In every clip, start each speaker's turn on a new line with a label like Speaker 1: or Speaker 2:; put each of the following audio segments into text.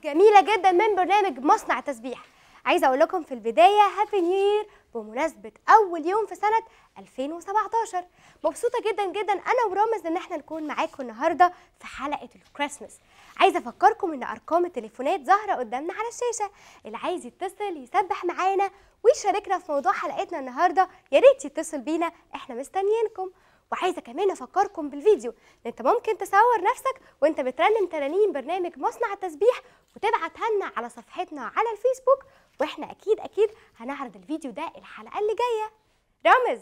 Speaker 1: جميلة جدا من برنامج مصنع تسبيح عايزة أقول لكم في البداية هابي نيو يير بمناسبة أول يوم في سنة 2017 مبسوطة جدا جدا أنا ورامز إن احنا نكون معاكم النهاردة في حلقة الكريسماس عايزة أفكركم إن أرقام التليفونات ظاهرة قدامنا على الشاشة اللي عايز يتصل يسبح معانا ويشاركنا في موضوع حلقتنا النهاردة يا ريت يتصل بينا احنا مستنيينكم وعايزه كمان افكركم بالفيديو ان انت ممكن تصور نفسك وانت بترنم ترانيم برنامج مصنع التسبيح وتبعتها لنا على صفحتنا على الفيسبوك واحنا اكيد اكيد هنعرض الفيديو ده الحلقه اللي جايه رامز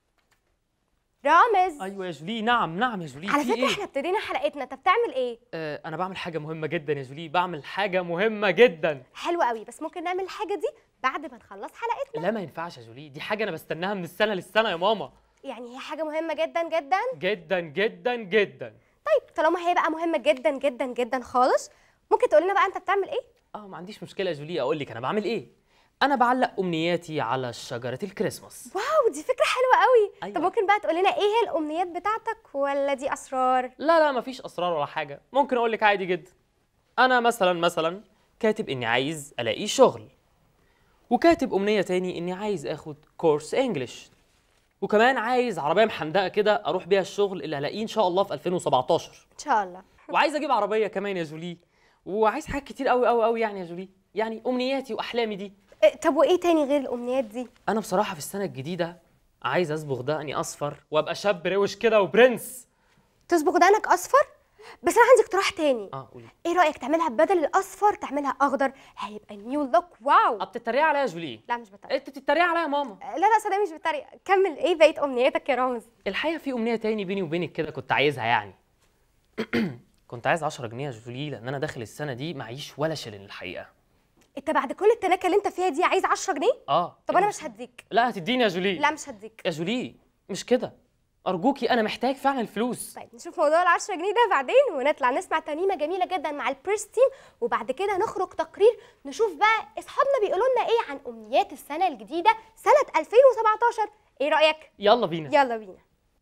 Speaker 1: رامز
Speaker 2: ايوه يا جولي نعم نعم يا جولي
Speaker 1: على
Speaker 2: في
Speaker 1: فكره
Speaker 2: إيه؟
Speaker 1: احنا ابتدينا حلقتنا انت بتعمل ايه
Speaker 2: آه انا بعمل حاجه مهمه جدا يا جولي بعمل حاجه مهمه جدا
Speaker 1: حلو قوي بس ممكن نعمل الحاجه دي بعد ما نخلص حلقتنا
Speaker 2: لا ما ينفعش يا جولي دي حاجه انا بستناها من السنه للسنه يا ماما
Speaker 1: يعني هي حاجه مهمه جدا جدا
Speaker 2: جدا جدا جدا
Speaker 1: طيب طالما هي بقى مهمه جدا جدا جدا خالص ممكن تقول لنا بقى انت بتعمل ايه
Speaker 2: اه ما عنديش مشكله يا جولي اقول لك انا بعمل ايه انا بعلق امنياتي على شجره الكريسماس
Speaker 1: واو دي فكرة حلوة قوي
Speaker 2: أيوة.
Speaker 1: طب ممكن بقى تقول لنا ايه هي الأمنيات بتاعتك ولا دي أسرار
Speaker 2: لا لا مفيش اسرار ولا حاجه ممكن اقول لك عادي جدا انا مثلا مثلا كاتب اني عايز الاقي شغل وكاتب امنيه تاني اني عايز اخد كورس انجلش وكمان عايز عربيه محندقه كده اروح بيها الشغل اللي هلاقيه ان شاء الله في 2017
Speaker 1: إن شاء الله
Speaker 2: وعايز اجيب عربيه كمان يا جولي وعايز حاجات كتير قوي قوي قوي يعني يا جولي يعني امنياتي واحلامي دي
Speaker 1: إيه طب وإيه تاني غير الأمنيات دي
Speaker 2: انا بصراحه في السنه الجديده عايز اصبغ دقني اصفر وابقى شاب روش كده وبرنس
Speaker 1: تصبغ دقنك أصفر بس أنا عندي اقتراح تاني
Speaker 2: اه قولي
Speaker 1: ايه رأيك تعملها بدل الأصفر تعملها أخضر هيبقى نيو لوك واو
Speaker 2: اه بتتريق عليا يا جولي
Speaker 1: لا مش بتريق
Speaker 2: انت بتتريق عليا يا ماما
Speaker 1: لا لا صدقني مش بتريق كمل ايه بقية أمنياتك يا رامز
Speaker 2: الحقيقه في امنيه تاني بيني وبينك كده كنت عايزها يعني كنت عايز 10 جنيه يا جولي لان انا داخل السنه دي معيش ولا شلن الحقيقه
Speaker 1: انت بعد كل التناكة اللي انت فيها دي عايز 10 جنيه
Speaker 2: اه
Speaker 1: طب أنا مش هديك
Speaker 2: لا هتديني يا جولي
Speaker 1: لا مش هديك
Speaker 2: يا جولي مش كده ارجوكي انا محتاج فعلا الفلوس
Speaker 1: طيب نشوف موضوع ال 10 جنيه ده بعدين ونطلع نسمع ترنيمه جميله جدا مع البريس تيم وبعد كده نخرج تقرير نشوف بقى اصحابنا بيقولوا لنا ايه عن امنيات السنه الجديده سنه 2017 ايه رايك
Speaker 2: يلا بينا
Speaker 1: يلا بينا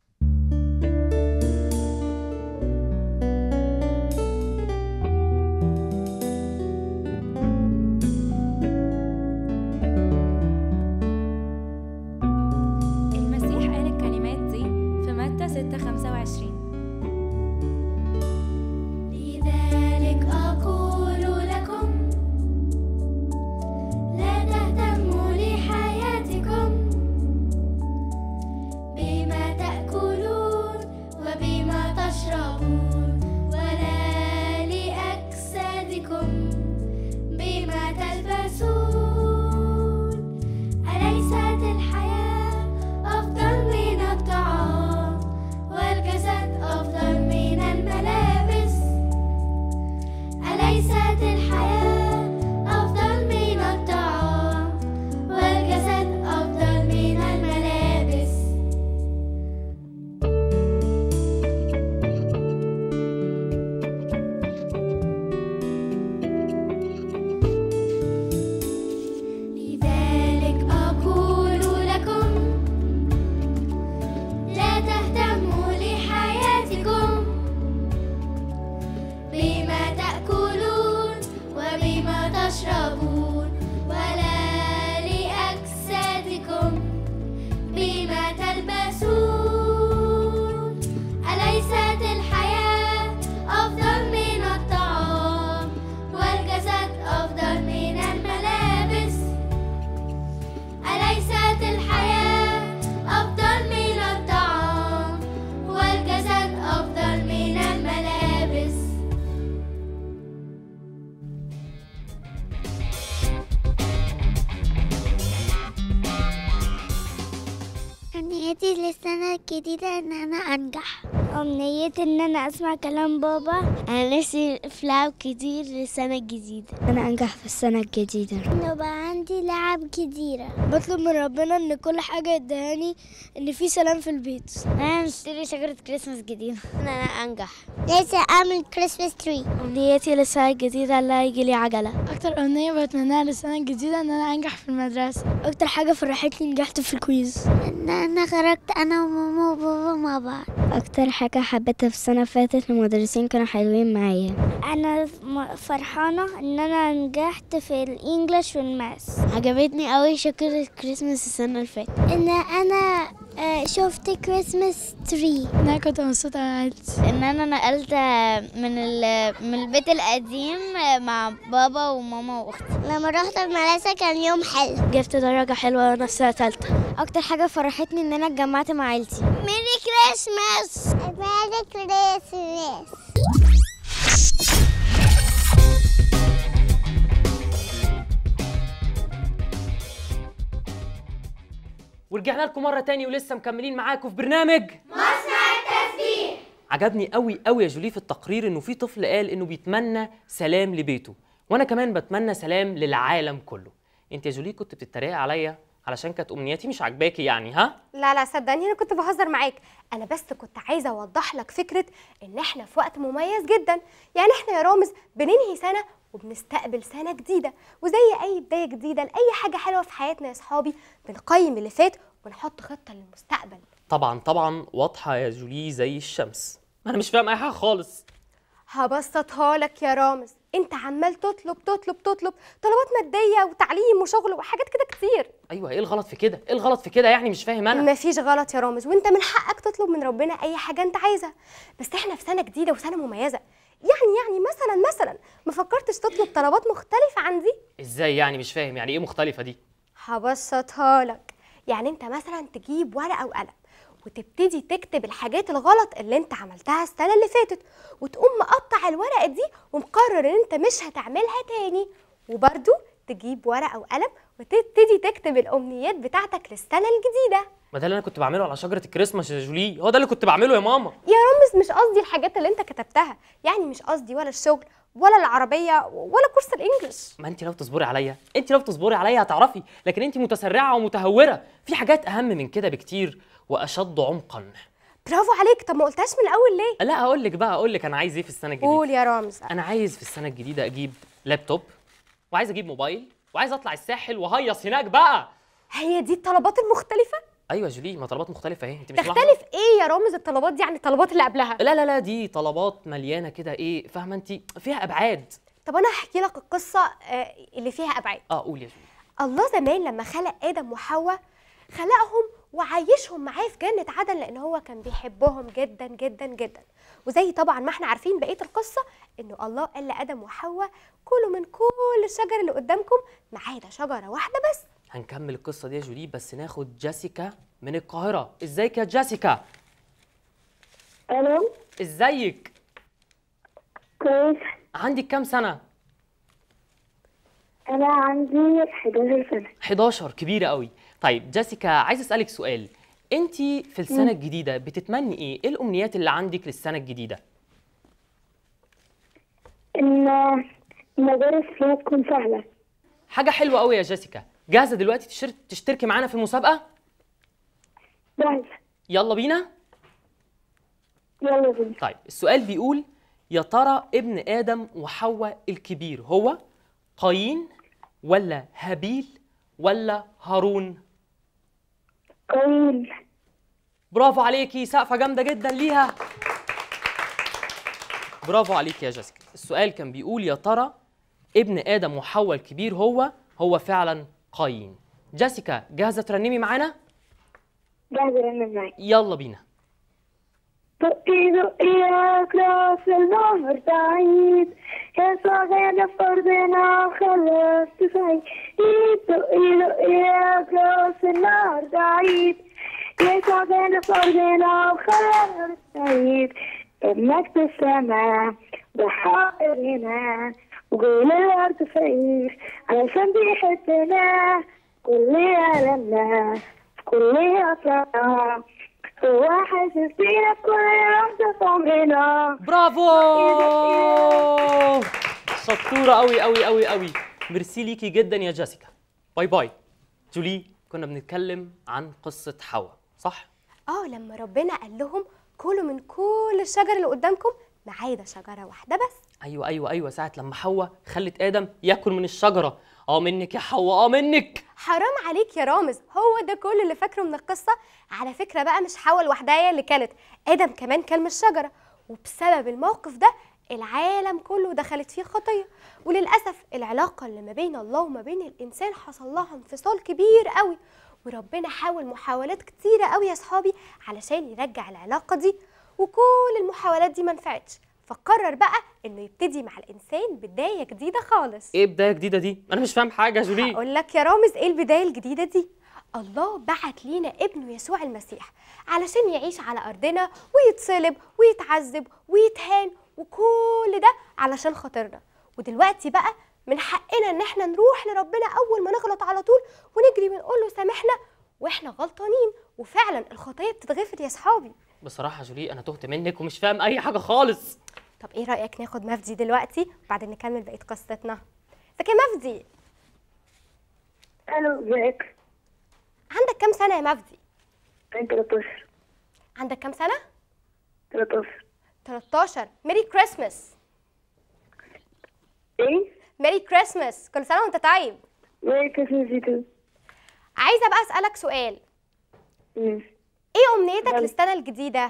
Speaker 3: المسيح قال الكلمات دي في متى 6 25
Speaker 4: لذلك أقول لكم لا تهتموا لحياتكم بما تأكلون وبما تشربون ولا لأجسادكم بما تلبسون أليست الحياة أفضل من الطعام والجسد أفضل من الملابس أليست الحياة أفضل من الطعام والجسد أفضل من الملابس لذلك أقول لكم لا تهتموا لحياتكم بما تأكلون وبما تشربون ولا لأجسادكم بما تلبسون أليست الحياة أفضل من الطعام والجسد أفضل من الملابس أليست الحياة أفضل من الطعام والجسد أفضل من الملابس
Speaker 5: أمنيتي للسنة الجديدة إن أنا أنجح أمنيتي إن أنا أسمع كلام بابا أنا نفسي في لعب كتير للسنة الجديدة أنا أنجح في السنة الجديدة إن يبقى عندي لعب كتيرة بطلب من ربنا إن كل حاجة يدهاني إن في سلام في البيت أنا نشتري شجرة كريسماس جديدة إن أنا أنجح لسه أعمل كريسماس تري أمنيتي للسنة الجديدة إن يجي لي عجلة
Speaker 6: أكتر أمنية بتمناها للسنة الجديدة إن أنا أنجح في المدرسة
Speaker 5: أكتر حاجة فرحتني نجحت في الكويز إن أنا خرجت أنا وماما وبابا مع بعض اكتر حاجه حبيتها في السنه فاتت المدرسين كانوا حلوين معايا انا فرحانه ان انا نجحت في الانجليش والماس عجبتني قوي شجره كريسماس السنه اللي فاتت ان انا شفت كريسماس تري
Speaker 6: انا كنت مبسوطه على عيلتي
Speaker 5: ان انا نقلت من من البيت القديم مع بابا وماما واختي لما رحت المدرسه كان يوم حلو جبت درجه حلوه وانا في سنه ثالثه اكتر حاجه فرحتني ان انا اتجمعت مع عيلتي ميري كريسماس ميري كريسماس
Speaker 2: ورجعنا لكم مره تاني ولسه مكملين معاكم في برنامج
Speaker 4: مصنع التسبيح
Speaker 2: عجبني قوي قوي يا جولي في التقرير انه في طفل قال انه بيتمنى سلام لبيته وانا كمان بتمنى سلام للعالم كله انت يا جولي كنت بتتريقي عليا علشان كانت امنياتي مش عاجباكي يعني ها
Speaker 1: لا لا صدقني انا كنت بهزر معاك انا بس كنت عايزه اوضح لك فكره ان احنا في وقت مميز جدا يعني احنا يا رامز بننهي سنه وبنستقبل سنه جديده وزي اي بدايه جديده لاي حاجه حلوه في حياتنا يا صحابي بنقيم اللي فات ونحط خطه للمستقبل
Speaker 2: طبعا طبعا واضحه يا جولي زي الشمس انا مش فاهم اي حاجه خالص
Speaker 1: هبسطها لك يا رامز انت عمال تطلب تطلب تطلب طلبات ماديه وتعليم وشغل وحاجات كده كتير
Speaker 2: ايوه ايه الغلط في كده ايه الغلط في كده يعني مش فاهم انا
Speaker 1: مفيش غلط يا رامز وانت من حقك تطلب من ربنا اي حاجه انت عايزها بس احنا في سنه جديده وسنه مميزه يعني يعني مثلا مثلا ما فكرتش تطلب طلبات مختلفه عن دي
Speaker 2: ازاي يعني مش فاهم يعني ايه مختلفه دي
Speaker 1: هبسطها لك يعني انت مثلا تجيب ورقه وقلم وتبتدي تكتب الحاجات الغلط اللي انت عملتها السنه اللي فاتت وتقوم مقطع الورقه دي ومقرر ان انت مش هتعملها تاني وبرده تجيب ورقه وقلم وتبتدي تكتب الامنيات بتاعتك للسنه الجديده
Speaker 2: ما ده اللي انا كنت بعمله على شجره الكريسماس يا جولي هو ده اللي كنت بعمله يا ماما
Speaker 1: يا رامز مش قصدي الحاجات اللي انت كتبتها يعني مش قصدي ولا الشغل ولا العربيه ولا كورس الانجليش
Speaker 2: ما انت لو تصبري عليا انت لو تصبري عليا هتعرفي لكن انت متسرعه ومتهوره في حاجات اهم من كده بكتير واشد عمقا
Speaker 1: برافو عليك طب ما قلتهاش من الاول ليه
Speaker 2: لا هقول لك بقى هقول لك انا عايز ايه في السنه الجديده
Speaker 1: قول يا رامز
Speaker 2: انا عايز في السنه الجديده اجيب لابتوب وعايز اجيب موبايل وعايز اطلع الساحل وهيص هناك بقى
Speaker 1: هي دي الطلبات المختلفه
Speaker 2: ايوه يا جولي ما طلبات مختلفه اهي انت مش ملاحظة؟
Speaker 1: تختلف ايه يا رامز الطلبات دي عن الطلبات اللي قبلها
Speaker 2: لا لا لا دي طلبات مليانه كده ايه فاهمه انت فيها ابعاد
Speaker 1: طب انا هحكي لك القصه آه، اللي فيها ابعاد
Speaker 2: اه قول يا جولي
Speaker 1: الله زمان لما خلق ادم وحواء خلقهم وعايشهم معاه في جنه عدن لان هو كان بيحبهم جدا جدا جدا وزي طبعا ما احنا عارفين بقيه القصه انه الله قال لادم وحواء كلوا من كل الشجر اللي قدامكم ما عدا شجره واحده بس
Speaker 2: هنكمل القصه دي يا جولي بس ناخد جيسيكا من القاهره ازيك يا جيسيكا
Speaker 7: الو
Speaker 2: ازيك
Speaker 7: كويس
Speaker 2: عندك كام سنه
Speaker 7: انا عندي 11 سنه
Speaker 2: 11 كبيره قوي طيب جيسيكا عايز اسالك سؤال انت في السنه الجديده بتتمني ايه ايه الامنيات اللي عندك للسنه الجديده
Speaker 7: ان المدارس فيها تكون سهله
Speaker 2: حاجه حلوه قوي يا جيسيكا جاهزه دلوقتي تشتر... تشتركي معانا في المسابقه
Speaker 7: جاهزه
Speaker 2: يلا بينا
Speaker 7: يلا بينا
Speaker 2: طيب السؤال بيقول يا ترى ابن ادم وحواء الكبير هو قايين ولا هابيل ولا هارون
Speaker 7: قويل
Speaker 2: برافو عليكي سقفه جامده جدا ليها برافو عليكي يا جيسيكا السؤال كان بيقول يا ترى ابن ادم وحواء الكبير هو هو فعلا قايين جيسيكا جاهزه ترنمي معانا
Speaker 7: جاهزه انا معاك
Speaker 2: يلا بينا
Speaker 7: دقي دقي يا كلاس النهر بعيد يا صغيرة في أرضنا خلاص تفعيد دقي دقي يا كلاس النهر بعيد يا صغيرة في أرضنا وخلاص تفعيد ابنك في السماء بحائر هنا وقول الأرض فقير علشان بيحبنا كل عالمنا في كل أطلالنا هو حاسس بينا في كل لحظة في عمرنا
Speaker 2: برافو شطوره قوي قوي قوي قوي ميرسي ليكي جدا يا جيسيكا باي باي جولي كنا بنتكلم عن قصه حواء صح
Speaker 1: اه لما ربنا قال لهم كلوا من كل الشجر اللي قدامكم ما عدا شجره واحده بس
Speaker 2: ايوه ايوه ايوه ساعه لما حواء خلت ادم ياكل من الشجره اه منك يا حواء اه منك
Speaker 1: حرام عليك يا رامز هو ده كل اللي فاكره من القصه على فكره بقى مش حواء لوحدها هي اللي كانت ادم كمان كان من الشجره وبسبب الموقف ده العالم كله دخلت فيه خطيه وللاسف العلاقه اللي ما بين الله وما بين الانسان حصل لها انفصال كبير قوي وربنا حاول محاولات كتيره قوي يا صحابي علشان يرجع العلاقه دي وكل المحاولات دي ما نفعتش فقرر بقى انه يبتدي مع الانسان بدايه جديده خالص
Speaker 2: ايه بدايه جديده دي انا مش فاهم حاجه يا جولي
Speaker 1: هقول لك يا رامز ايه البدايه الجديده دي الله بعت لينا ابنه يسوع المسيح علشان يعيش على ارضنا ويتصلب ويتعذب ويتهان وكل ده علشان خاطرنا ودلوقتي بقى من حقنا ان احنا نروح لربنا اول ما نغلط على طول ونجري ونقول له سامحنا واحنا غلطانين وفعلا الخطيه بتتغفر يا صحابي
Speaker 2: بصراحه يا جولي انا تهت منك ومش فاهم اي حاجه خالص
Speaker 1: طب ايه رايك ناخد مفدي دلوقتي وبعدين نكمل بقيه قصتنا ازيك يا مفدي
Speaker 7: الو ازيك
Speaker 1: عندك كام سنه يا مفدي
Speaker 7: انت 13
Speaker 1: عندك كام سنه
Speaker 7: 13
Speaker 1: 13 ميري كريسماس
Speaker 7: ايه
Speaker 1: ميري كريسماس كل سنه وانت طيب
Speaker 7: ميري كريسماس يو تو
Speaker 1: عايزه بقى اسالك سؤال
Speaker 7: مم.
Speaker 1: ايه امنيتك
Speaker 7: يلا.
Speaker 1: للسنه الجديده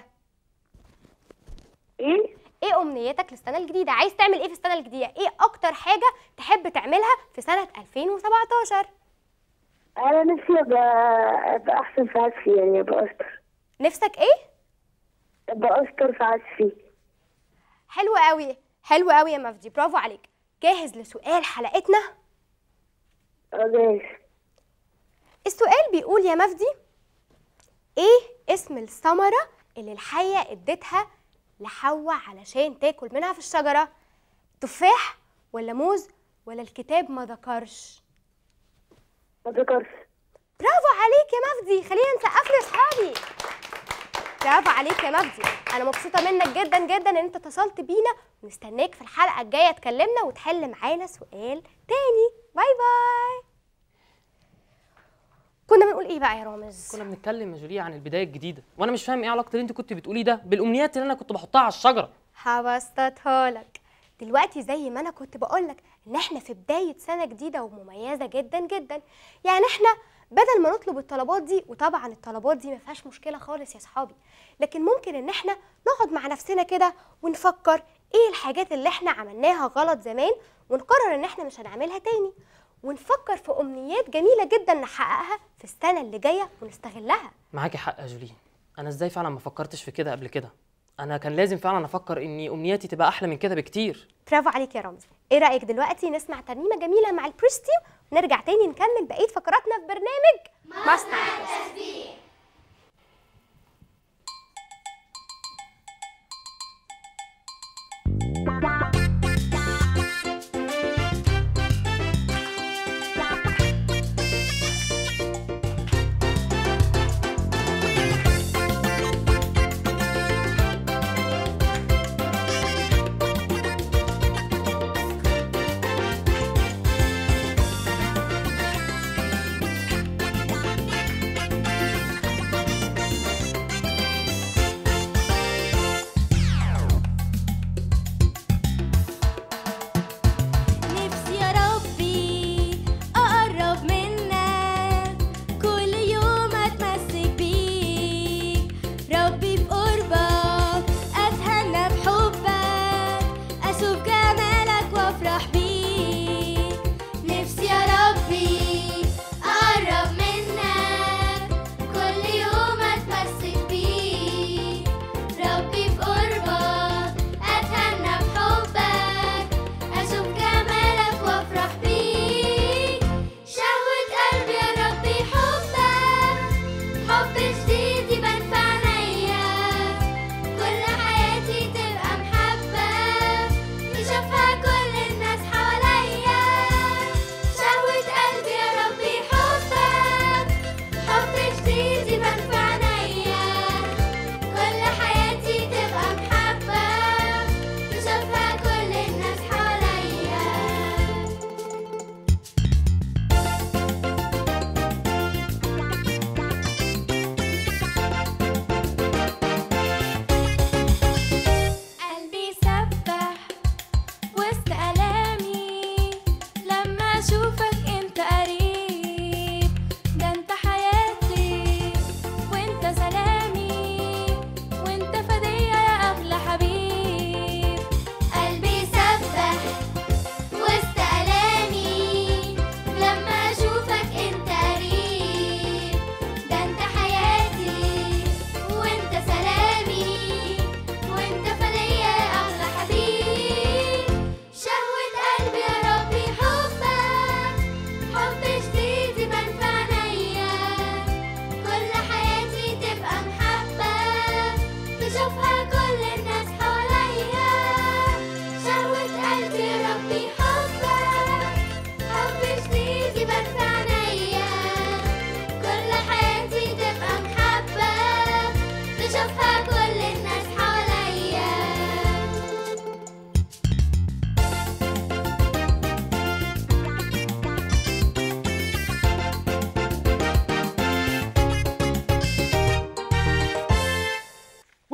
Speaker 7: ايه
Speaker 1: ايه امنيتك للسنه الجديده عايز تعمل ايه في السنه الجديده ايه اكتر حاجه تحب تعملها في سنه 2017
Speaker 7: انا نفسي ابقى ابقى احسن في عزفي يعني ابقى اشطر
Speaker 1: نفسك ايه
Speaker 7: ابقى اشطر في عزفي
Speaker 1: حلو قوي حلو قوي يا مفدي برافو عليك جاهز لسؤال حلقتنا
Speaker 7: اه جاهز
Speaker 1: السؤال بيقول يا مفدي ايه اسم الثمرة اللي الحية اديتها لحواء علشان تاكل منها في الشجرة تفاح ولا موز ولا الكتاب ما ذكرش
Speaker 7: ما ذكرش
Speaker 1: برافو عليك يا مفدي خلينا نسقف له يا اصحابي برافو عليك يا مجدي انا مبسوطه منك جدا جدا ان انت اتصلت بينا ونستناك في الحلقه الجايه تكلمنا وتحل معانا سؤال تاني باي باي كنا بنقول ايه بقى يا رامز
Speaker 2: كنا بنتكلم يا جولي عن البدايه الجديده وانا مش فاهم ايه علاقه اللي انت كنت بتقوليه ده بالامنيات اللي انا كنت بحطها على الشجره
Speaker 1: هبسطها لك دلوقتي زي ما انا كنت بقولك ان احنا في بدايه سنه جديده ومميزه جدا جدا يعني احنا بدل ما نطلب الطلبات دي وطبعا الطلبات دي ما فيهاش مشكله خالص يا صحابي لكن ممكن ان احنا نقعد مع نفسنا كده ونفكر ايه الحاجات اللي احنا عملناها غلط زمان ونقرر ان احنا مش هنعملها تاني ونفكر في امنيات جميله جدا نحققها في السنه اللي جايه ونستغلها
Speaker 2: معاكي حق يا جولي انا ازاي فعلا ما فكرتش في كده قبل كده انا كان لازم فعلا افكر اني امنياتي تبقى احلى من كده بكتير
Speaker 1: برافو عليك يا رمزي ايه رايك دلوقتي نسمع ترنيمه جميله مع البريس تيم ونرجع تاني نكمل بقيه فقراتنا في برنامج مصنع التسبيح
Speaker 4: Thank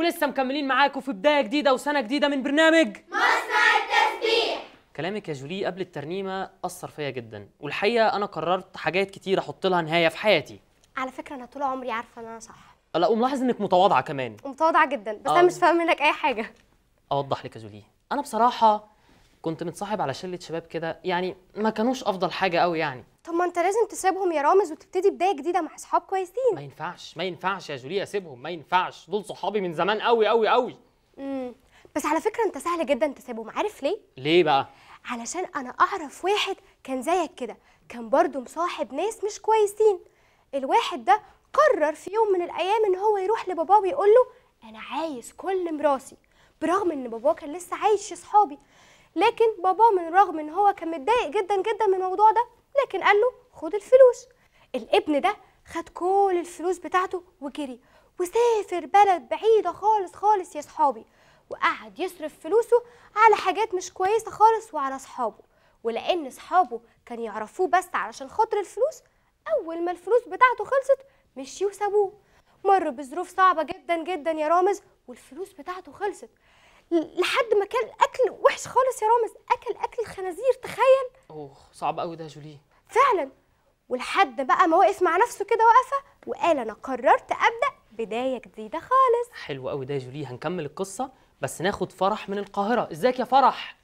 Speaker 2: ولسه مكملين معاكم في بدايه جديده وسنه جديده من برنامج
Speaker 4: مصنع التسبيح
Speaker 2: كلامك يا جولي قبل الترنيمه اثر فيا جدا والحقيقه انا قررت حاجات كتير احط لها نهايه في حياتي
Speaker 1: على فكره انا طول عمري عارفه ان انا صح
Speaker 2: لا وملاحظ انك متواضعه كمان
Speaker 1: ومتواضعه جدا بس
Speaker 2: آه.
Speaker 1: انا مش فاهم منك اي حاجه
Speaker 2: اوضح لك يا جولي انا بصراحه كنت متصاحب على شله شباب كده يعني ما كانوش افضل حاجه قوي يعني
Speaker 1: طب ما انت لازم تسيبهم يا رامز وتبتدي بدايه جديده مع اصحاب كويسين
Speaker 2: ما ينفعش ما ينفعش يا جولي اسيبهم ما ينفعش دول صحابي من زمان قوي قوي قوي
Speaker 1: امم بس على فكره انت سهل جدا تسيبهم عارف ليه
Speaker 2: ليه بقى
Speaker 1: علشان انا اعرف واحد كان زيك كده كان برضو مصاحب ناس مش كويسين الواحد ده قرر في يوم من الايام ان هو يروح لباباه ويقول له انا عايز كل مراسي برغم ان باباه كان لسه عايش يا صحابي لكن باباه من رغم ان هو كان متضايق جدا جدا من الموضوع ده لكن قال له خد الفلوس الابن ده خد كل الفلوس بتاعته وجري وسافر بلد بعيدة خالص خالص يا صحابي وقعد يصرف فلوسه على حاجات مش كويسة خالص وعلى صحابه ولأن صحابه كان يعرفوه بس علشان خاطر الفلوس أول ما الفلوس بتاعته خلصت مشيوا وسابوه مر بظروف صعبة جدا جدا يا رامز والفلوس بتاعته خلصت ل- لحد ما كان الأكل وحش خالص يا رامز أكل أكل الخنازير تخيل
Speaker 2: اوه صعب قوي ده يا جولي
Speaker 1: فعلا ولحد بقى ما وقف مع نفسه كده وقفه وقال انا قررت ابدا بدايه جديده خالص
Speaker 2: حلو قوي ده يا جولي هنكمل القصه بس ناخد فرح من القاهره ازيك يا فرح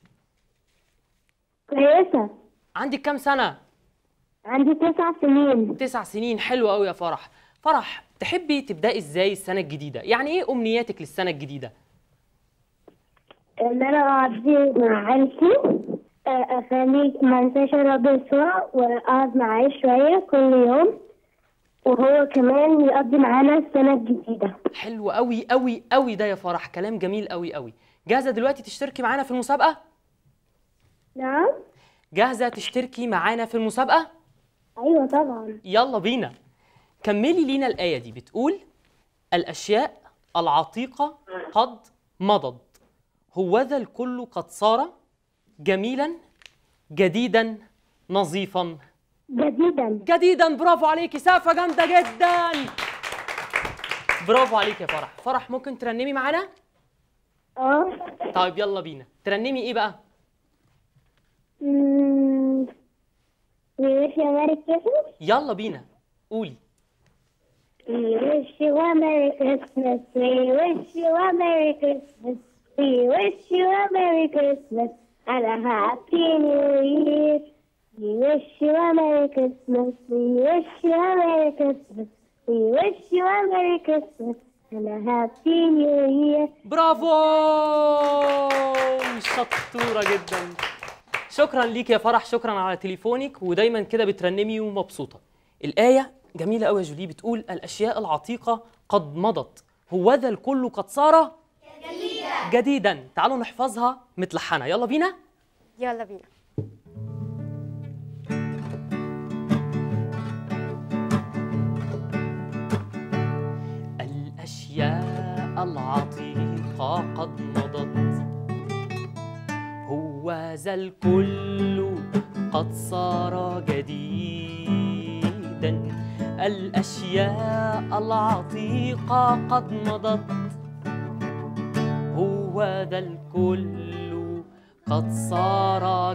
Speaker 7: كويسة
Speaker 2: عندك كام سنه
Speaker 7: عندي تسع سنين
Speaker 2: تسع سنين حلو قوي يا فرح فرح تحبي تبداي ازاي السنه الجديده يعني ايه امنياتك للسنه الجديده
Speaker 7: إن أنا أقضي مع عيلتي آه، أخليك ما انساش أربي بسرعة وأقعد معاه شوية كل يوم وهو كمان يقضي معانا السنة الجديدة
Speaker 2: حلو قوي قوي قوي ده يا فرح كلام جميل قوي قوي جاهزه دلوقتي تشتركي معانا في المسابقه
Speaker 7: نعم
Speaker 2: جاهزه تشتركي معانا في المسابقه
Speaker 7: أيوة طبعا
Speaker 2: يلا بينا كملي لينا الآية دي بتقول الأشياء العتيقة قد مضت هوذا الكل قد صار جميلا جديدا نظيفا
Speaker 7: جديدا
Speaker 2: جديدا برافو عليكي سقفة جامدة جدا برافو عليك يا فرح فرح ممكن ترنمي معانا
Speaker 7: اه
Speaker 2: طيب يلا بينا ترنمي ايه بقى
Speaker 7: مم. We wish you a Merry Christmas.
Speaker 2: يلا بينا قولي
Speaker 7: We wish you a Merry Christmas. We wish you a Merry Christmas. We wish you a Merry Christmas and a Happy New Year. We wish you a Merry Christmas. We wish you a Merry Christmas. We wish you a Merry Christmas and a Happy New Year.
Speaker 2: برافو شطورة جدا شكرا ليك يا فرح شكرا على تليفونك ودايما كده بترنمي ومبسوطة الآية جميلة قوي يا جولي بتقول الأشياء العتيقة قد مضت هوذا الكل قد صار جديدا جديدا تعالوا نحفظها متلحنة يلا بينا
Speaker 1: يلا بينا
Speaker 2: الأشياء العتيقة قد مضت هو ذا الكل قد صار جديدا الأشياء العتيقة قد مضت هو ذا الكل قد صار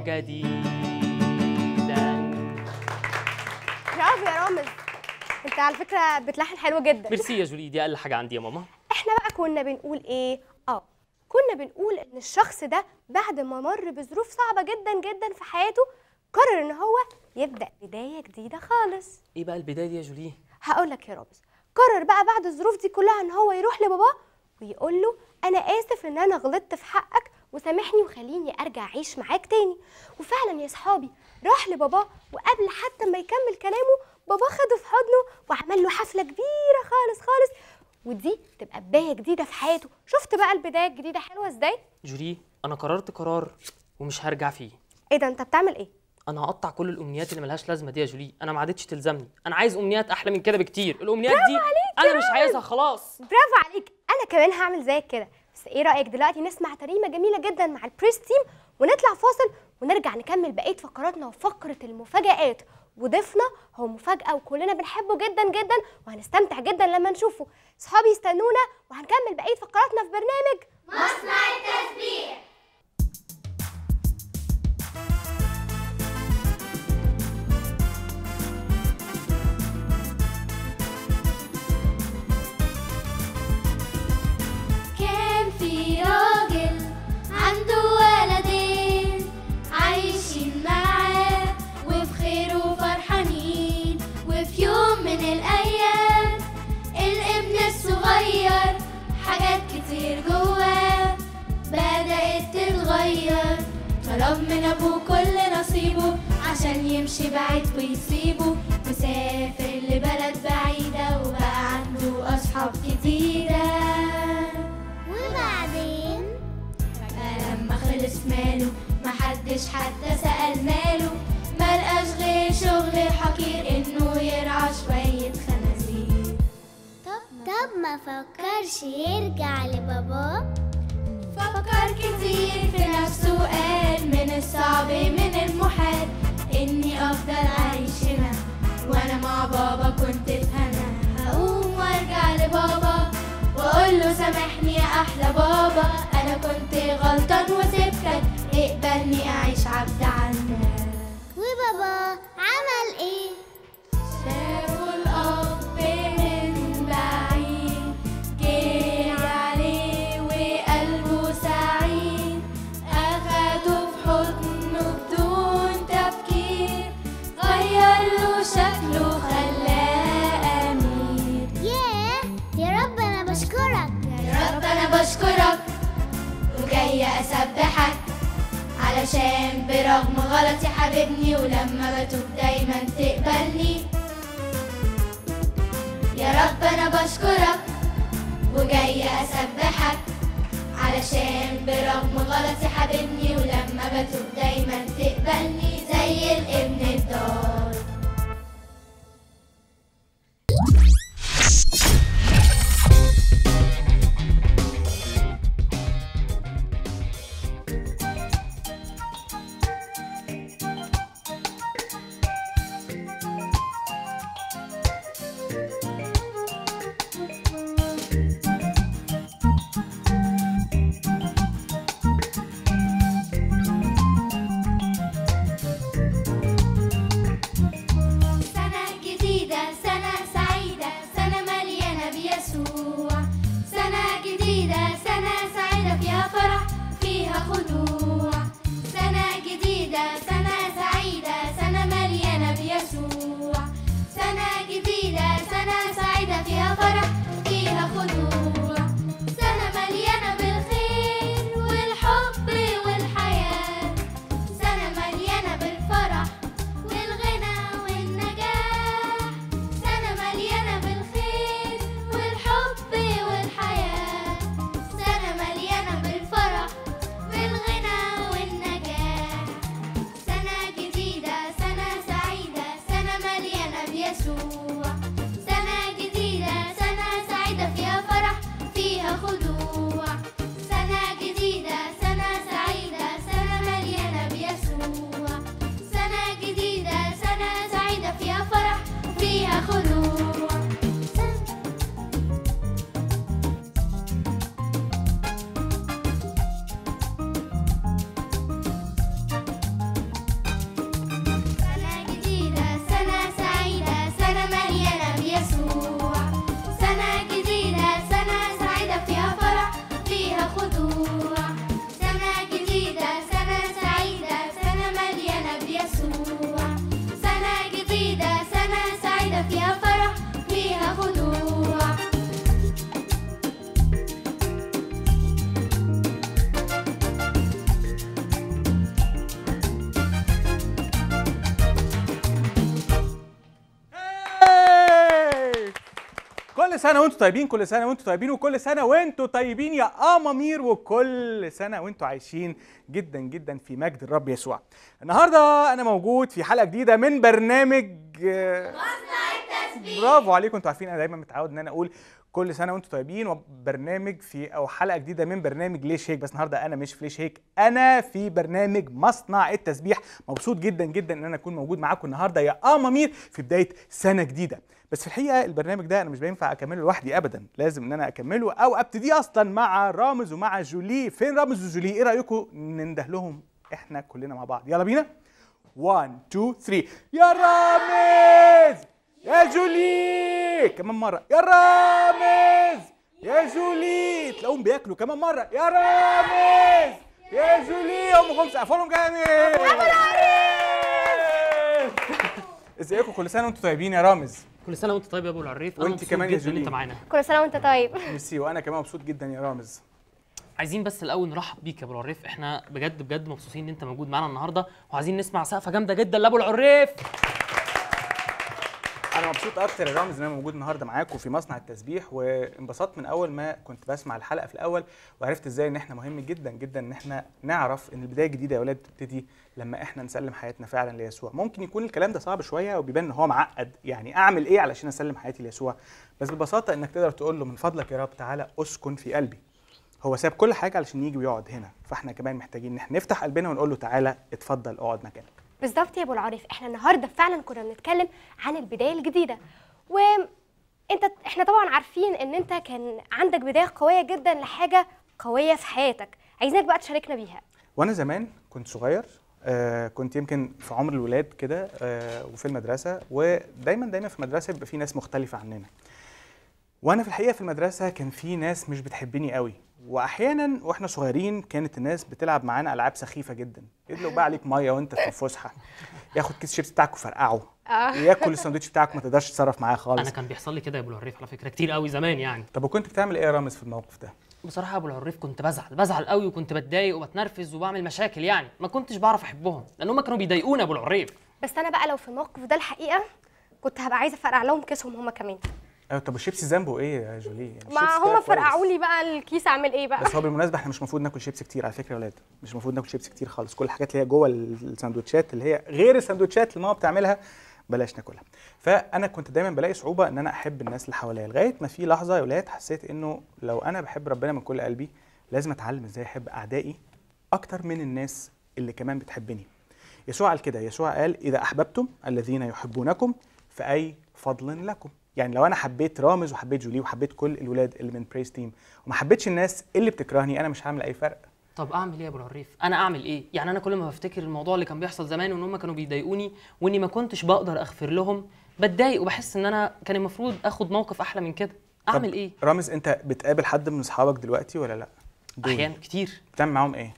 Speaker 2: جديدا
Speaker 1: برافو يا رامز انت على فكره بتلحن حلو جدا
Speaker 2: ميرسي يا جولي دي أقل حاجة عندي يا ماما
Speaker 1: احنا بقى كنا بنقول ايه اه كنا بنقول ان الشخص ده بعد ما مر بظروف صعبه جدا جدا في حياته قرر ان هو يبدا بدايه جديده خالص
Speaker 2: إيه بقى البداية دي يا جولي؟
Speaker 1: هقول لك يا رامز قرر بقى بعد الظروف دي كلها ان هو يروح لباباه ويقول له انا اسف ان انا غلطت في حقك وسامحني وخليني ارجع اعيش معاك تاني وفعلا يا صحابي راح لباباه وقبل حتى ما يكمل كلامه باباه خده في حضنه وعمل له حفله كبيره خالص خالص ودي تبقى بدايه جديده في حياته شفت بقى البدايه الجديده حلوه ازاي
Speaker 2: جولي أنا قررت قرار ومش هرجع فيه
Speaker 1: ايه ده انت بتعمل ايه
Speaker 2: انا هقطع كل الامنيات اللي ملهاش لازمه دي يا جولي انا ما عادتش تلزمني انا عايز امنيات احلى من كده بكتير الامنيات دي انا مش عايزها خلاص
Speaker 1: برافو عليك انا كمان هعمل زيك كده بس ايه رايك دلوقتي نسمع تريمه جميله جدا مع البريس تيم ونطلع فاصل ونرجع نكمل بقيه فقراتنا وفقره المفاجآت وضيفنا هو مفاجاه وكلنا بنحبه جدا جدا وهنستمتع جدا لما نشوفه صحابي استنونا وهنكمل بقيه فقراتنا في برنامج
Speaker 4: مصنع التسبيح كان في راجل عنده ولدين عايشين معاه وفي خير وفرحانين وفي يوم من الأيام الابن الصغير حاجات كتير جواه بدأت تتغير طلب من أبوه كل نصيبه عشان يمشي بعيد ويسيبه وسافر لبلد بعيدة وبقى عنده أصحاب كتيرة
Speaker 5: وبعدين
Speaker 4: لما خلص ماله محدش حتى سأل ماله ملقاش غير شغل حقير انه يرعى شوية خنازير
Speaker 5: طب طب ما فكرش يرجع لباباه
Speaker 4: فكر كتير في نفسه وقال من الصعب من المحال اني افضل عايش هنا وانا مع بابا كنت في هنا هقوم وارجع لبابا واقول له سامحني يا احلى بابا انا كنت غلطان وسبتك اقبلني اعيش عبد عندك
Speaker 5: وبابا عمل ايه
Speaker 4: شافوا الأب من بعيد جه عليه وقلبه سعيد أخده في حضنه بدون تفكير غير له شكله خلاه أمير
Speaker 5: ياه يا رب انا بشكرك
Speaker 4: يا رب أنا بشكرك وجاية أسبحك علشان برغم غلطي حبيبني ولما بتوب دايما تقبلني يا رب أنا بشكرك وجاية أسبحك علشان برغم غلطي حبيبني ولما بتوب دايما تقبلني زي الابن الضال سنة جديدة سنة سعيدة سنة مليانة بيسوع سنة جديدة سنة سعيدة فيها فرح فيها خضوع سنة جديدة سنة سعيدة سنة مليانة بيسوع سنة جديدة سنة سعيدة فيها فرح فيها خضوع سنة مليانة بالخير والحب والحياة سنة مليانة بالفرح والغنى والنجاح سنة مليانة بالخير والحب والحياة سنة مليانة بالفرح والغنى والنجاح سنة جديدة سنة سعيدة سنة مليانة بيسوع سنة جديدة سنة سعيدة فيها فرح فيها خضوع سنة جديدة سنة سعيدة سنة مليانة بيسوع سنة جديدة سنة سعيدة فيها فرح فيها خضوع سنة جديدة سنة سعيدة سنة مليانة بيسوع سنة جديدة سنة سعيدة فيها فرح فيها خضوع سنة جديدة سنة سعيدة سنة مليانة بيسوع سنة جديدة سنة سعيدة فيها فرح فيها خضوع
Speaker 8: هاي! كل سنة وانتم طيبين كل سنة وانتم طيبين وكل سنة وانتم طيبين يا أمامير وكل سنة وانتم عايشين جدا جدا في مجد الرب يسوع. النهارده أنا موجود في حلقة جديدة من برنامج مصنع التسبيح برافو عليكم انتوا عارفين أنا دايما متعود إن أنا أقول كل سنه وانتم طيبين وبرنامج في او حلقه جديده من برنامج ليه شيك بس النهارده انا مش في ليه شيك انا في برنامج مصنع التسبيح مبسوط جدا جدا ان انا اكون موجود معاكم النهارده يا امامير في بدايه سنه جديده بس في الحقيقه البرنامج ده انا مش بينفع اكمله لوحدي ابدا لازم ان انا اكمله او ابتدي اصلا مع رامز ومع جولي فين رامز وجولي ايه رايكم ننده لهم احنا كلنا مع بعض يلا بينا 1 2 3 يا رامز يا جولي كمان مرة يا رامز يا جولي تلاقوهم بياكلوا كمان مرة يا رامز يا جولي هم خمسة قفلهم جامد ازيكم كل سنة وانتم طيبين يا رامز
Speaker 2: كل سنه وانت طيب يا ابو العريف أنا
Speaker 8: وانت
Speaker 2: مبسوط
Speaker 8: كمان يا
Speaker 2: جدا ان
Speaker 8: جولي.
Speaker 2: انت معانا
Speaker 1: كل سنه وانت طيب
Speaker 8: ميرسي وانا كمان مبسوط جدا يا رامز
Speaker 2: عايزين بس الاول نرحب بيك يا ابو العريف احنا بجد بجد مبسوطين ان انت موجود معانا النهارده وعايزين نسمع سقفه جامده جدا لابو العريف
Speaker 8: انا مبسوط اكتر يا رامز ان انا موجود النهارده معاكم في مصنع التسبيح وانبسطت من اول ما كنت بسمع الحلقه في الاول وعرفت ازاي ان احنا مهم جدا جدا ان احنا نعرف ان البدايه الجديده يا اولاد بتبتدي لما احنا نسلم حياتنا فعلا ليسوع ممكن يكون الكلام ده صعب شويه وبيبان ان هو معقد يعني اعمل ايه علشان اسلم حياتي ليسوع بس ببساطه انك تقدر تقول له من فضلك يا رب تعالى اسكن في قلبي هو ساب كل حاجه علشان يجي ويقعد هنا فاحنا كمان محتاجين ان احنا نفتح قلبنا ونقول له تعالى اتفضل اقعد مكانك
Speaker 1: بالظبط يا ابو العريف احنا النهارده فعلا كنا بنتكلم عن البدايه الجديده وانت احنا طبعا عارفين ان انت كان عندك بدايه قويه جدا لحاجه قويه في حياتك عايزينك بقى تشاركنا بيها
Speaker 8: وانا زمان كنت صغير آه كنت يمكن في عمر الولاد كده آه وفي المدرسه ودايما دايما في المدرسه بيبقى في ناس مختلفه عننا وانا في الحقيقه في المدرسه كان في ناس مش بتحبني قوي واحيانا واحنا صغيرين كانت الناس بتلعب معانا العاب سخيفه جدا يدلق بقى عليك ميه وانت في الفسحه ياخد كيس شيبس بتاعك وفرقعه ياكل الساندوتش بتاعك ما تقدرش تتصرف معاه خالص
Speaker 2: انا كان بيحصل لي كده يا ابو العريف على فكره كتير قوي زمان يعني
Speaker 8: طب وكنت بتعمل ايه يا رامز في الموقف ده
Speaker 2: بصراحه يا ابو العريف كنت بزعل بزعل قوي وكنت بتضايق وبتنرفز وبعمل مشاكل يعني ما كنتش بعرف احبهم لان هم كانوا بيضايقوني يا ابو العريف
Speaker 1: بس انا بقى لو في الموقف ده الحقيقه كنت هبقى عايزه افرقع لهم كيسهم هم كمان
Speaker 8: أيوة طب والشيبسي ذنبه ايه يا جولي يعني
Speaker 1: ما
Speaker 8: الشيبسي كده
Speaker 1: هم
Speaker 8: كويس.
Speaker 1: فرقعوا لي بقى الكيس اعمل ايه بقى
Speaker 8: بس هو بالمناسبه احنا مش المفروض ناكل شيبسي كتير على فكره يا ولاد مش المفروض ناكل شيبسي كتير خالص كل الحاجات اللي هي جوه السندوتشات اللي هي غير السندوتشات اللي ماما بتعملها بلاش ناكلها فانا كنت دايما بلاقي صعوبه ان انا احب الناس اللي حواليا لغايه ما في لحظه يا ولاد حسيت انه لو انا بحب ربنا من كل قلبي لازم اتعلم ازاي احب اعدائي اكتر من الناس اللي كمان بتحبني يسوع قال كده يسوع قال اذا احببتم الذين يحبونكم فاي فضل لكم يعني لو انا حبيت رامز وحبيت جولي وحبيت كل الولاد اللي من بريس تيم وما حبيتش الناس اللي بتكرهني انا مش هعمل اي فرق
Speaker 2: طب اعمل ايه يا ابو العريف انا اعمل ايه يعني انا كل ما بفتكر الموضوع اللي كان بيحصل زمان وان هم كانوا بيضايقوني واني ما كنتش بقدر اغفر لهم بتضايق وبحس ان انا كان المفروض اخد موقف احلى من كده اعمل
Speaker 8: طب
Speaker 2: ايه
Speaker 8: رامز انت بتقابل حد من اصحابك دلوقتي ولا لا دول.
Speaker 2: احيانا كتير
Speaker 8: بتعمل معاهم ايه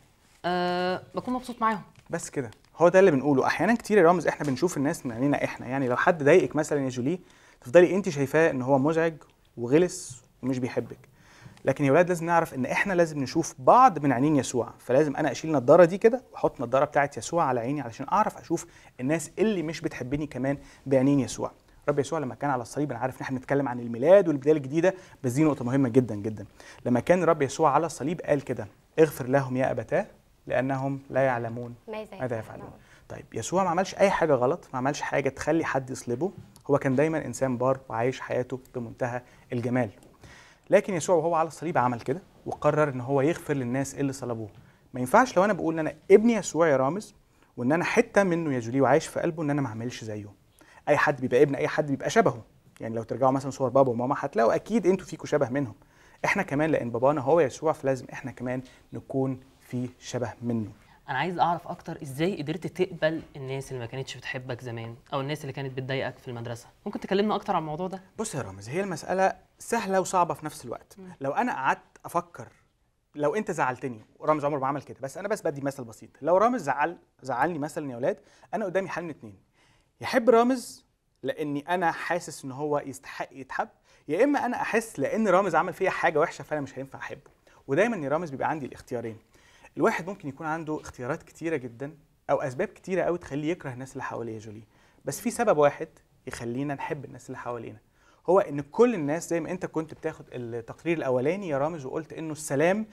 Speaker 2: أه بكون مبسوط معاهم
Speaker 8: بس كده هو ده اللي بنقوله احيانا كتير يا رامز احنا بنشوف الناس من عينينا احنا يعني لو حد ضايقك مثلا يا جولي تفضلي انت شايفاه ان هو مزعج وغلس ومش بيحبك لكن يا ولاد لازم نعرف ان احنا لازم نشوف بعض من عينين يسوع فلازم انا اشيل النضاره دي كده واحط النضاره بتاعت يسوع على عيني علشان اعرف اشوف الناس اللي مش بتحبني كمان بعينين يسوع رب يسوع لما كان على الصليب انا عارف ان احنا بنتكلم عن الميلاد والبدايه الجديده بس دي نقطه مهمه جدا جدا لما كان رب يسوع على الصليب قال كده اغفر لهم يا ابتاه لانهم لا يعلمون
Speaker 1: ماذا
Speaker 8: ماذا يفعلون طيب يسوع ما عملش اي حاجه غلط ما عملش حاجه تخلي حد يصلبه هو كان دايما انسان بار وعايش حياته بمنتهى الجمال لكن يسوع وهو على الصليب عمل كده وقرر ان هو يغفر للناس اللي صلبوه ما ينفعش لو انا بقول ان انا ابن يسوع يا رامز وان انا حته منه يا جولي وعايش في قلبه ان انا ما اعملش زيه اي حد بيبقى ابن اي حد بيبقى شبهه يعني لو ترجعوا مثلا صور بابا وماما هتلاقوا اكيد انتوا فيكم شبه منهم احنا كمان لان بابانا هو يسوع فلازم احنا كمان نكون في شبه منه
Speaker 2: انا عايز اعرف اكتر ازاي قدرت تقبل الناس اللي ما كانتش بتحبك زمان او الناس اللي كانت بتضايقك في المدرسه ممكن تكلمنا اكتر عن الموضوع ده
Speaker 8: بص يا رامز هي المسألة سهلة وصعبة في نفس الوقت لو أنا قعدت أفكر لو أنت زعلتني ورامز عمره ما عمل كده بس أنا بس بدي مثل بسيط لو رامز زعل زعلني مثلا يا ولاد أنا قدامي حل من اتنين يحب رامز لأني أنا حاسس إن هو يستحق يتحب يا إما أنا أحس لأن رامز عمل فيا حاجة وحشة فأنا مش هينفع أحبه ودايما يا رامز بيبقى عندي الاختيارين الواحد ممكن يكون عنده اختيارات كتيرة جدا أو أسباب كتيرة قوي تخليه يكره الناس اللي حواليه يا جولي بس في سبب واحد يخلينا نحب الناس اللي حوالينا هو ان كل الناس زي ما انت كنت بتاخد التقرير الاولاني يا رامز وقلت انه السلام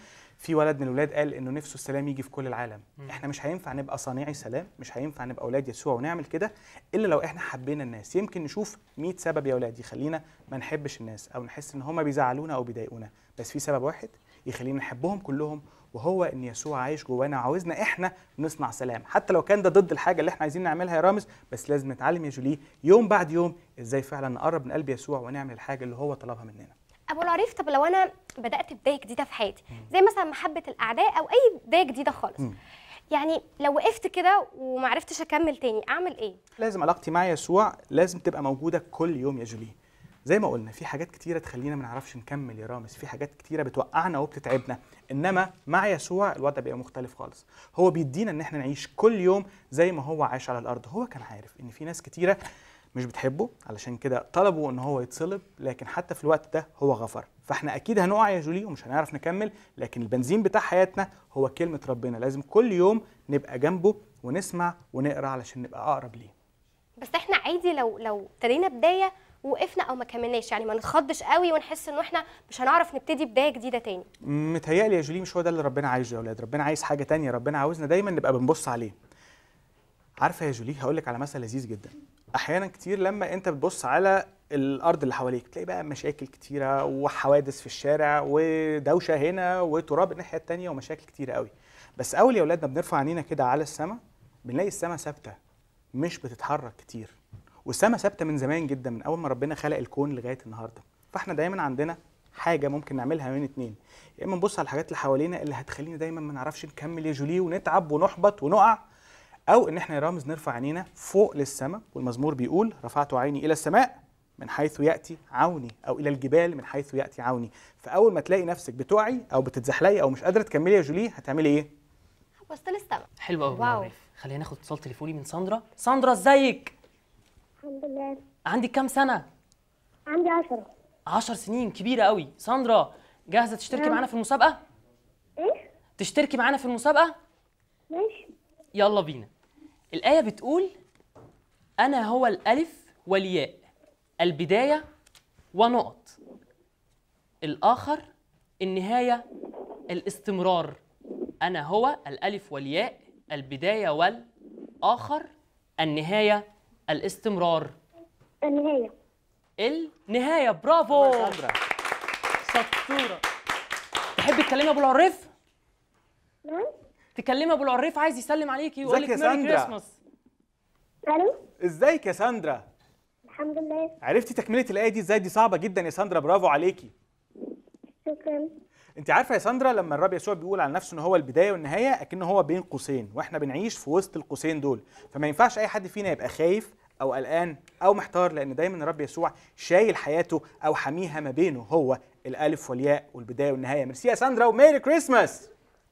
Speaker 8: في ولد من الولاد قال انه نفسه السلام يجي في كل العالم احنا مش هينفع نبقى صانعي سلام مش هينفع نبقى اولاد يسوع ونعمل كده الا لو احنا حبينا الناس يمكن نشوف 100 سبب يا اولاد يخلينا ما نحبش الناس او نحس ان هم بيزعلونا او بيضايقونا بس في سبب واحد يخلينا نحبهم كلهم وهو ان يسوع عايش جوانا وعاوزنا احنا نصنع سلام حتى لو كان ده ضد الحاجه اللي احنا عايزين نعملها يا رامز بس لازم نتعلم يا جوليه يوم بعد يوم ازاي فعلا نقرب من قلب يسوع ونعمل الحاجه اللي هو طلبها مننا
Speaker 1: ابو العريف طب لو انا بدات بدايه جديده في حياتي زي مثلا محبه الاعداء او اي بدايه جديده خالص يعني لو وقفت كده ومعرفتش اكمل تاني اعمل ايه
Speaker 8: لازم علاقتي مع يسوع لازم تبقى موجوده كل يوم يا جوليه زي ما قلنا في حاجات كتيره تخلينا ما نعرفش نكمل يا رامز في حاجات كتيره بتوقعنا وبتتعبنا انما مع يسوع الوضع بيبقى مختلف خالص هو بيدينا ان احنا نعيش كل يوم زي ما هو عايش على الارض هو كان عارف ان في ناس كتيره مش بتحبه علشان كده طلبوا ان هو يتصلب لكن حتى في الوقت ده هو غفر فاحنا اكيد هنقع يا جولي ومش هنعرف نكمل لكن البنزين بتاع حياتنا هو كلمه ربنا لازم كل يوم نبقى جنبه ونسمع ونقرا علشان نبقى اقرب ليه
Speaker 1: بس احنا عادي لو لو ابتدينا بدايه وقفنا او ما كملناش يعني ما نتخضش قوي ونحس انه احنا مش هنعرف نبتدي بدايه جديده تاني
Speaker 8: متهيألي يا جولي مش هو ده اللي ربنا عايزه يا اولاد ربنا عايز حاجه تانية ربنا عاوزنا دايما نبقى بنبص عليه عارفه يا جولي هقول لك على مثل لذيذ جدا احيانا كتير لما انت بتبص على الارض اللي حواليك تلاقي بقى مشاكل كتيره وحوادث في الشارع ودوشه هنا وتراب الناحيه التانية ومشاكل كتيره قوي بس اول يا اولاد ما بنرفع عينينا كده على السماء بنلاقي السماء ثابته مش بتتحرك كتير والسماء ثابته من زمان جدا من اول ما ربنا خلق الكون لغايه النهارده فاحنا دايما عندنا حاجه ممكن نعملها من اتنين يا اما نبص على الحاجات اللي حوالينا اللي هتخلينا دايما ما نعرفش نكمل يا جوليه ونتعب ونحبط ونقع او ان احنا يا رامز نرفع عينينا فوق للسماء والمزمور بيقول رفعت عيني الى السماء من حيث ياتي عوني او الى الجبال من حيث ياتي عوني فاول ما تلاقي نفسك بتقعي او بتتزحلقي او مش قادره تكملي يا جوليه هتعملي ايه
Speaker 1: بصت للسما
Speaker 2: حلو قوي
Speaker 1: واو.
Speaker 2: عارف خلينا ناخد اتصال تليفوني من ساندرا ساندرا ازيك
Speaker 7: الحمد لله
Speaker 2: عندك كام سنه
Speaker 7: عندي عشرة
Speaker 2: 10 سنين كبيره قوي ساندرا جاهزه تشتركي معانا في المسابقه
Speaker 7: ايه
Speaker 2: تشتركي معانا في المسابقه
Speaker 7: ماشي
Speaker 2: يلا بينا الآية بتقول أنا هو الألف والياء البداية ونقط الآخر النهاية الاستمرار أنا هو الألف والياء البداية والآخر النهاية الاستمرار
Speaker 7: النهاية
Speaker 2: النهاية برافو
Speaker 8: ساندرا
Speaker 2: شطورة تحبي تكلمي أبو العريف؟
Speaker 7: نعم
Speaker 2: تكلمي أبو العريف عايز يسلم عليكي ويقول
Speaker 8: ازيك
Speaker 2: لك
Speaker 8: يا
Speaker 2: ميري
Speaker 8: ساندرا؟
Speaker 2: كريسماس
Speaker 7: الو
Speaker 8: ازيك يا ساندرا
Speaker 7: الحمد لله
Speaker 8: عرفتي تكمله الايه دي ازاي دي صعبه جدا يا ساندرا برافو عليكي
Speaker 7: شكرا
Speaker 8: انت عارفه يا ساندرا لما الرب يسوع بيقول على نفسه ان هو البدايه والنهايه اكنه هو بين قوسين واحنا بنعيش في وسط القوسين دول فما ينفعش اي حد فينا يبقى خايف او قلقان او محتار لان دايما الرب يسوع شايل حياته او حاميها ما بينه هو الالف والياء والبدايه والنهايه ميرسي يا ساندرا وميري كريسماس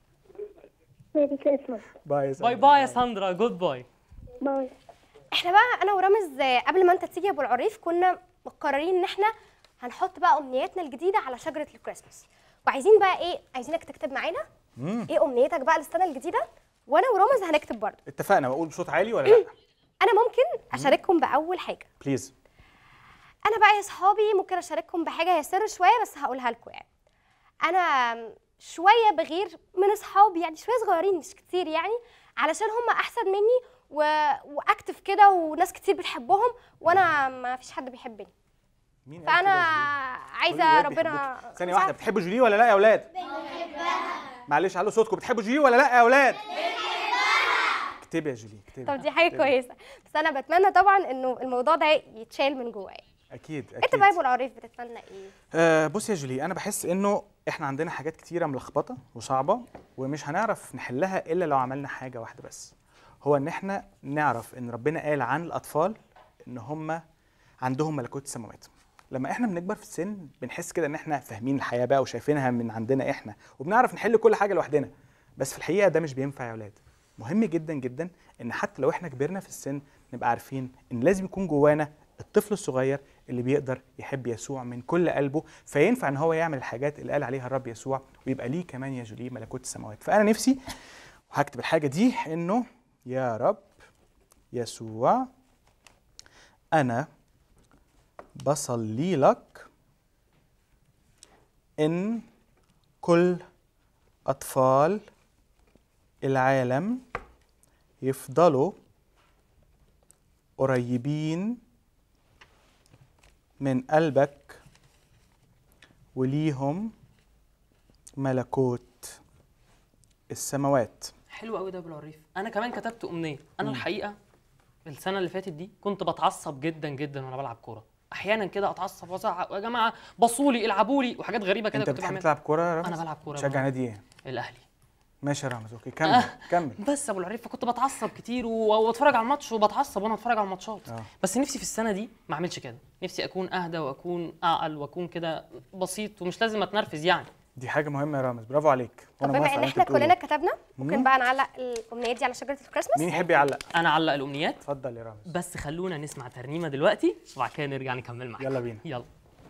Speaker 7: ميري كريسماس
Speaker 8: باي يا
Speaker 2: باي باي يا ساندرا جود باي
Speaker 7: باي
Speaker 1: احنا بقى انا ورامز آه، قبل ما انت تيجي يا ابو العريف كنا مقررين ان احنا هنحط بقى امنياتنا الجديده على شجره الكريسماس وعايزين بقى ايه عايزينك تكتب معانا ايه امنيتك بقى للسنه الجديده وانا ورامز هنكتب برضه
Speaker 8: اتفقنا واقول بصوت عالي ولا لا
Speaker 1: انا ممكن اشارككم باول حاجه
Speaker 8: بليز
Speaker 1: انا بقى يا صحابي ممكن اشارككم بحاجه هي سر شويه بس هقولها لكم يعني انا شويه بغير من اصحابي يعني شويه صغيرين مش كتير يعني علشان هم احسن مني و... واكتف كده وناس كتير بتحبهم وانا ما فيش حد بيحبني
Speaker 8: مين قال
Speaker 1: فانا
Speaker 8: كده يا جولي؟ كل
Speaker 1: عايزه
Speaker 8: الولاد
Speaker 1: ربنا
Speaker 8: بيحبوكي. ثانيه واحده بتحبوا جولي ولا لا يا اولاد بنحبها معلش علوا صوتكم بتحبوا جولي ولا لا يا اولاد بنحبها اكتبي يا جولي اكتبي
Speaker 1: طب دي حاجه
Speaker 8: اكتبي.
Speaker 1: كويسه بس انا بتمنى طبعا انه الموضوع ده يتشال من جوايا
Speaker 8: اكيد
Speaker 1: انت
Speaker 8: اكيد
Speaker 1: بقى يا ابو العريف بتتمنى ايه
Speaker 8: آه بص يا جولي انا بحس انه احنا عندنا حاجات كتيره ملخبطه وصعبه ومش هنعرف نحلها الا لو عملنا حاجه واحده بس هو ان احنا نعرف ان ربنا قال عن الاطفال ان هم عندهم ملكوت السماوات لما احنا بنكبر في السن بنحس كده ان احنا فاهمين الحياه بقى وشايفينها من عندنا احنا وبنعرف نحل كل حاجه لوحدنا بس في الحقيقه ده مش بينفع يا اولاد مهم جدا جدا ان حتى لو احنا كبرنا في السن نبقى عارفين ان لازم يكون جوانا الطفل الصغير اللي بيقدر يحب يسوع من كل قلبه فينفع ان هو يعمل الحاجات اللي قال عليها الرب يسوع ويبقى ليه كمان يا جولي ملكوت السماوات فانا نفسي وهكتب الحاجه دي انه يا رب يسوع انا بصلي لك ان كل أطفال العالم يفضلوا قريبين من قلبك وليهم ملكوت السماوات
Speaker 2: حلو قوي ده يا ابو العريف انا كمان كتبت امنيه انا الحقيقه السنه اللي فاتت دي كنت بتعصب جدا جدا وانا بلعب كوره احيانا كده اتعصب وازعق يا جماعه بصوا لي العبوا لي وحاجات غريبه كده
Speaker 8: انت
Speaker 2: كنت
Speaker 8: بتحب
Speaker 2: بعملها
Speaker 8: تلعب كوره يا رامز؟
Speaker 2: انا بلعب كوره يا
Speaker 8: تشجع
Speaker 2: أبو
Speaker 8: نادي ايه؟
Speaker 2: الاهلي
Speaker 8: ماشي يا رامز اوكي كمل كمل
Speaker 2: بس يا ابو العريف فكنت بتعصب كتير و- واتفرج على الماتش وبتعصب وانا اتفرج على الماتشات
Speaker 8: آه.
Speaker 2: بس نفسي في السنه دي ما اعملش كده نفسي اكون اهدى واكون اعقل واكون كده بسيط ومش لازم اتنرفز يعني
Speaker 8: دي حاجه مهمه يا رامز برافو عليك
Speaker 1: طب
Speaker 8: وانا
Speaker 1: بما
Speaker 8: موافق
Speaker 1: ان
Speaker 8: على اللي
Speaker 1: احنا
Speaker 8: انت بتقوله.
Speaker 1: كلنا كتبنا ممكن
Speaker 8: مم.
Speaker 1: بقى نعلق الامنيات دي على شجره الكريسماس
Speaker 8: مين يحب يعلق
Speaker 2: انا اعلق الامنيات
Speaker 8: اتفضل يا رامز
Speaker 2: بس خلونا نسمع ترنيمه دلوقتي وبعد كده نرجع نكمل معاكم
Speaker 8: يلا بينا
Speaker 2: يلا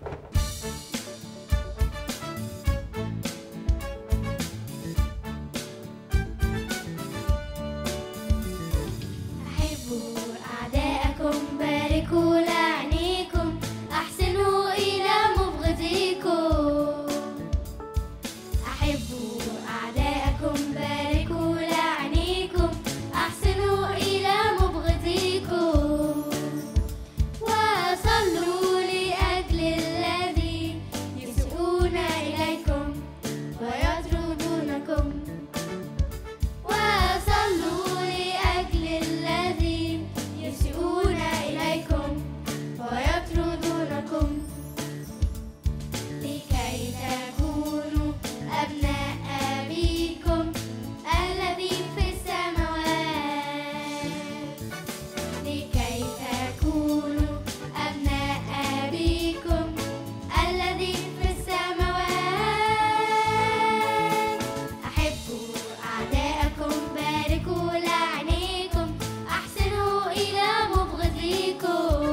Speaker 4: أحبوا أعداءكم باركوا لعينيكم أحسنوا إلى مبغضيكم أحبوا أعداءكم باركوا لعينيكم أحسنوا إلى مبغضيكم وصلوا لأجل الذين يسيئون إليكم ويطردونكم وصلوا لأجل الذين يسيئون إليكم ويطردونكم لكي تكونوا أبناء أبيكم الذي في السماوات لكي تكونوا أبناء أبيكم الذي في السماوات أحبوا أعداءكم باركوا لعينيكم أحسنوا إلى مبغضيكم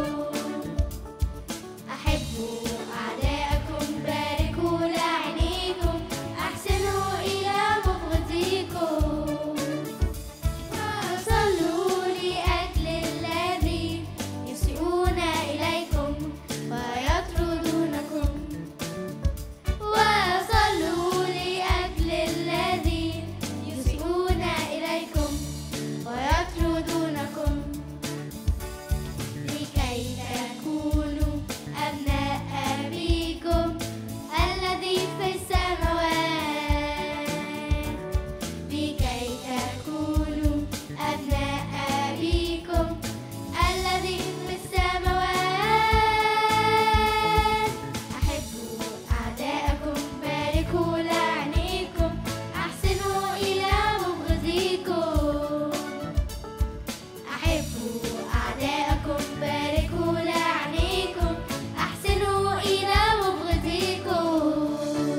Speaker 4: أحبوا أعداءكم باركوا لعينيكم أحسنوا إلى مبغضيكم وصلوا لأجل الذين يسيئون إليكم ويطردونكم وصلوا لأجل الذين يسيئون إليكم ويطردونكم لكي تكونوا أبناء أبيكم الذي في السماوات لكي تكونوا أبناء أبيكم الذي في السماوات أحبوا أعداءكم باركوا لعينيكم أحسنوا إلى مبغضيكم أحبوا أعداءكم باركوا لعينيكم أحسنوا إلى مبغضيكم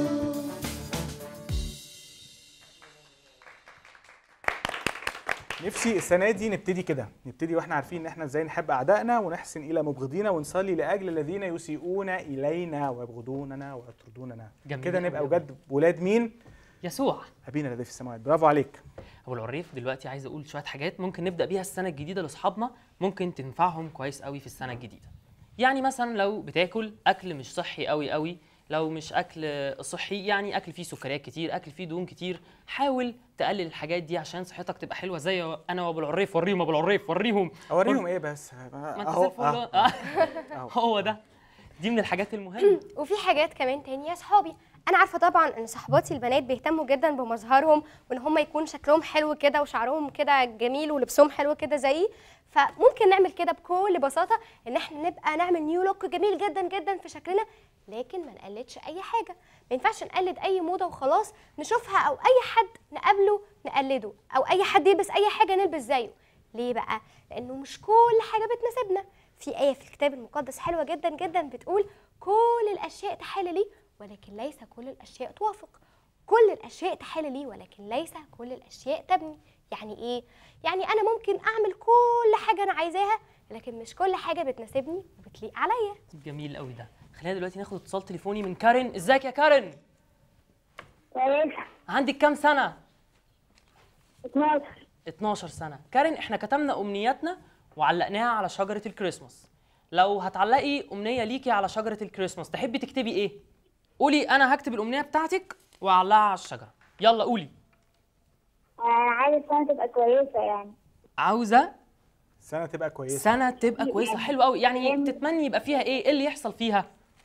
Speaker 8: نفسي السنه دي نبتدي كده نبتدي واحنا عارفين ان احنا ازاي نحب اعدائنا ونحسن الى مبغضينا ونصلي لاجل الذين يسيئون الينا ويبغضوننا ويطردوننا
Speaker 2: جميل
Speaker 8: كده
Speaker 2: أوي
Speaker 8: نبقى
Speaker 2: أوي.
Speaker 8: بجد ولاد مين
Speaker 2: يسوع
Speaker 8: ابينا الذي في السماوات برافو عليك
Speaker 2: ابو العريف دلوقتي عايز اقول شويه حاجات ممكن نبدا بيها السنه الجديده لاصحابنا ممكن تنفعهم كويس قوي في السنه الجديده يعني مثلا لو بتاكل اكل مش صحي قوي قوي لو مش اكل صحي يعني اكل فيه سكريات كتير اكل فيه دهون كتير حاول تقلل الحاجات دي عشان صحتك تبقى حلوه زي انا وابو العريف وريهم ابو العريف وريهم
Speaker 8: اوريهم ايه بس
Speaker 2: ما انت
Speaker 8: اهو
Speaker 2: زي الفل
Speaker 8: أهو.
Speaker 2: آه.
Speaker 8: أهو.
Speaker 2: هو ده دي من الحاجات المهمه
Speaker 1: وفي حاجات كمان تانية يا صحابي انا عارفه طبعا ان صحباتي البنات بيهتموا جدا بمظهرهم وان هم يكون شكلهم حلو كده وشعرهم كده جميل ولبسهم حلو كده زيي فممكن نعمل كده بكل بساطه ان احنا نبقى نعمل نيو لوك جميل جدا جدا في شكلنا لكن ما نقلدش اي حاجه ما ينفعش نقلد اي موضه وخلاص نشوفها او اي حد نقابله نقلده او اي حد يلبس اي حاجه نلبس زيه ليه بقى لانه مش كل حاجه بتناسبنا في آية في الكتاب المقدس حلوة جدا جدا بتقول كل الأشياء تحل لي ولكن ليس كل الأشياء توافق كل الأشياء تحل لي ولكن ليس كل الأشياء تبني يعني إيه؟ يعني أنا ممكن أعمل كل حاجة أنا عايزاها لكن مش كل حاجة بتناسبني وبتليق عليا
Speaker 2: جميل قوي ده خلينا دلوقتي ناخد اتصال تليفوني من كارين ازيك يا كارين
Speaker 7: كويس
Speaker 2: عندك كام سنه
Speaker 7: 12
Speaker 2: 12 سنة كارين احنا كتبنا أمنياتنا وعلقناها على شجرة الكريسماس لو هتعلقي أمنية ليكي على شجرة الكريسماس تحبي تكتبي إيه؟ قولي أنا هكتب الأمنية بتاعتك وأعلقها على الشجرة يلا قولي
Speaker 7: أنا عايزة السنة تبقى كويسة يعني
Speaker 2: عاوزه
Speaker 8: سنه تبقى كويسه
Speaker 2: سنه تبقى كويسه حلو قوي يعني تتمني يبقى فيها ايه ايه اللي يحصل فيها